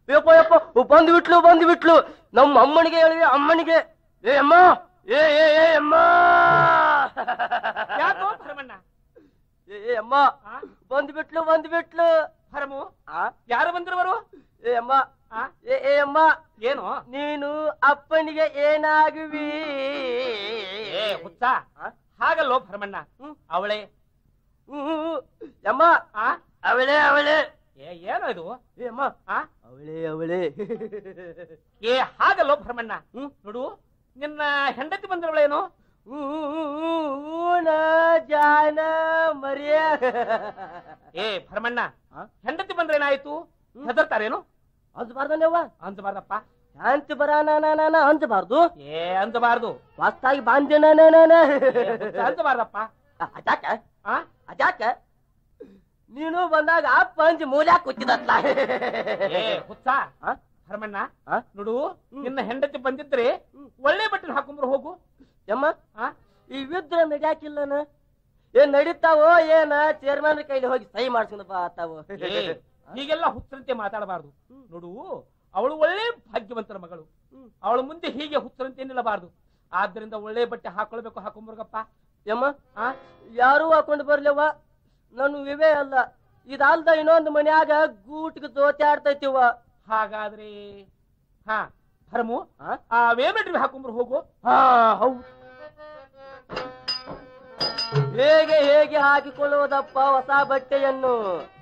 ಯಪ್ಪ ಯಪ್ಪ ಬಂದು ಬಿಟ್ಲು ಬಂದು ಬಿಟ್ಲು ನಮ್ಮ ಅಮ್ಮನಿಗೆ ಹೇಳಿವೆ ಅಮ್ಮನಿಗೆ ಏ ಅಮ್ಮ ಏ ಏ ಏ ಅಮ್ಮ ಯಾಕೋ ಭರಮಣ್ಣ ಏ ಏ ಅಮ್ಮ ಆ? ಬಂದು ಬಿಟ್ಲು ಬಂದು ಬಿಟ್ಲು ಭರಮು ಆ? ಯಾರು ಬಂದಿರುವರು ಏ ಅಮ್ಮ ಆ? ಏ ಏ ಅಮ್ಮ ಏನು ನೀನು ಅಪ್ಪನಿಗೆ ಏನಾಗುವಿ ಏ ಹುಚ್ಚ ಆ? ಹಾಗಲ್ಲೋ ಭರಮಣ್ಣ ಹ್ಮ್. ಅವಳೆ ಹ್ಮ್. ಅಮ್ಮ ಆ ಅವಳೇ ಅವಳೇ ಏ ಏನೋ ಇದು ಏ ಅಮ್ಮ ಆ ಅವಳೇ ಅವಳೇ ಏ ಹಾಗಲ್ಲೋ ಭರಮಣ್ಣ ಹ್ಮ್. ನೋಡು ನಿನ್ನ ಹೆಂಡತಿ ಬಂದಿರವಳೇನು ಊನ ಜಾನ ಮರಿಯ ಏ ಭರಮಣ್ಣ ಆ? ಹೆಂಡತಿ ಬಂದ್ರೆ ಏನಾಯ್ತು ಹೆದರ್ತಾರೇನು ಅಂಜಬಾರ್ದನ್ಯವ್ವ ಅಂಜಬಾರ್ದಪ್ಪ ಶಾಂತಿ ಬರಾನ ನಾನ ಅಂಜಬಾರ್ದು ಏ ಅಂಜಬಾರ್ದು ಹೊಸ್ತಾಗಿ ಬಾಂಧೆ ಏ, ಹುಚ್ಚ, ಅಂಜಬಾರ್ದಪ್ಪ ಅಜಾಕ ಆ ಅಜಾಕ ನೀನು ಬಂದಾಗ ಅಪ್ಪ ಅಂಜಿ ಮೂಲ್ಯಾಕ ಕೂತಿದತ್ಲ ಏ ಹುಚ್ಚ ಆ? ಭರಮಣ್ಣ ಆ? ನೋಡು ನಿನ್ನ ಹೆಂಡತಿ ಬಂದಿದ್ರೆ ಹ್ಮ್. ಒಳ್ಳೆ ಬಟ್ಟೆ ಹಾಕೊಂಡ್ರು ಹೋಗು ಯಮ್ಮ ಆ? ಈ ವಿದ್ರ ನಡ್ಯಾಕಿಲ್ಲನ ಏನ್ ನಡೀತಾವೋ ಏನ ಚೇರ್ಮನ್ ಕೈಲಿ ಹೋಗಿ ಸಹಿ ಮಾಡ್ಸ್ಕೊಂಡ್ ಬಾ ತಾವು ಏ, ಹೀಗೆಲ್ಲ ಹುಚ್ಚರಂತೆ ಮಾತಾಡಬಾರ್ದು ಹ್ಮ್. ನೋಡು ಅವಳು ಒಳ್ಳೆ ಭಾಗ್ಯವಂತರ ಮಗಳು ಹ್ಮ್. ಅವಳ ಮುಂದೆ ಹೀಗೆ ಹುಚ್ಚರಂತೆ ನಿಲ್ಲಬಾರ್ದು ಆದ್ರಿಂದ ಒಳ್ಳೆ ಬಟ್ಟೆ ಹಾಕೊಳ್ಬೇಕು ಹಾಕೊಂಬರ್ಗಪ್ಪ ಯಮ್ಮ ಆ ಯಾರೂ ಹಾಕೊಂಡು ಬರ್ಲಿವ ನಾನು ಇವೇ ಅಲ್ಲ ಇದಲ್ದ ಇನ್ನೊಂದು ಮನ್ಯಾಗ ಗೂಟ್ಗೆ ದೋಚಾಡ್ತೈತಿವ ಹಾಗಾದ್ರೆ ಹಾ ಭರಮು ಆ? ಆ ವೇಮೆಟ್ರಿ ಹಾಕೊಂಬರ್ ಹೋಗು ಹಾ ಹೌದು ಹೇಗೆ ಹೇಗೆ ಹಾಕಿಕೊಳ್ಳುವುದಪ್ಪ ಹೊಸ ಬಟ್ಟೆಯನ್ನು